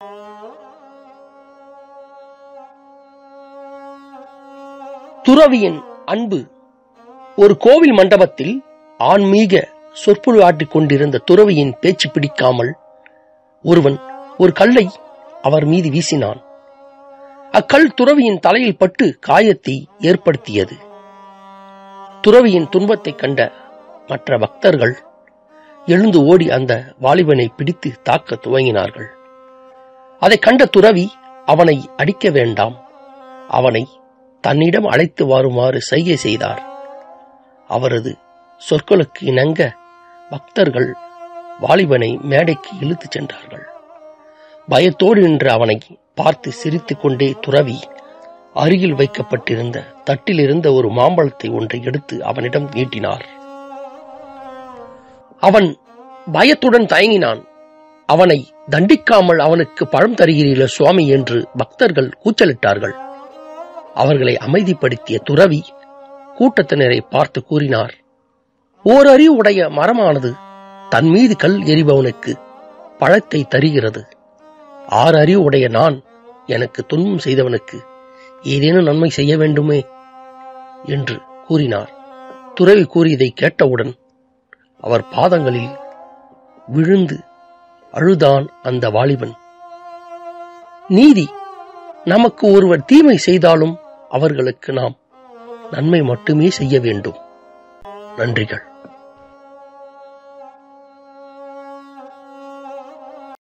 துறவியின் அன்பு ஒரு கோவில் மண்டபத்தில் ஆன்மீக சொற்பொழு ஆட்டிக் கொண்டிருந்த துறவியின் பேச்சு பிடிக்காமல் ஒருவன் ஒரு கல்லை அவர் மீது வீசினான் அக்கல் துறவியின் தலையில் பட்டு காயத்தை ஏற்படுத்தியது துறவியின் துன்பத்தைக் கண்ட மற்ற பக்தர்கள் எழுந்து ஓடி அந்த வாலிபனை பிடித்து தாக்க துவங்கினார்கள் அதைக் கண்ட துறவி அவனை அடிக்க வேண்டாம் அவனை தன்னிடம் அழைத்து வருமாறு செய்கை செய்தார் அவரது சொற்களுக்கு இணங்க பக்தர்கள் வாலிபனை மேடைக்கு இழுத்துச் சென்றார்கள் பயத்தோடு நின்ற அவனை பார்த்து சிரித்துக் கொண்டே துறவி அருகில் வைக்கப்பட்டிருந்த தட்டில் இருந்த ஒரு மாம்பழத்தை ஒன்றை எடுத்து அவனிடம் நீட்டினார் அவன் பயத்துடன் தயங்கினான் அவனை தண்டிக்காமல் அவனுக்கு பழம் தருகிறீர்கள சுவாமி என்று பக்தர்கள் கூச்சலிட்டார்கள் அவர்களை அமைதிப்படுத்திய துறவி கூட்டத்தினரை பார்த்து கூறினார் ஓரறி உடைய மரமானது தன் மீது கல் எறிபவனுக்கு பழத்தை தருகிறது ஆறு அறிவு உடைய நான் எனக்கு துன்பம் செய்தவனுக்கு ஏதேனும் நன்மை செய்ய வேண்டுமே என்று கூறினார் துறவி கூறியதை கேட்டவுடன் அவர் பாதங்களில் விழுந்து அழுதான் அந்த வாலிபன் நீதி நமக்கு ஒருவர் தீமை செய்தாலும் அவர்களுக்கு நாம் நன்மை மட்டுமே செய்ய வேண்டும் நன்றிகள்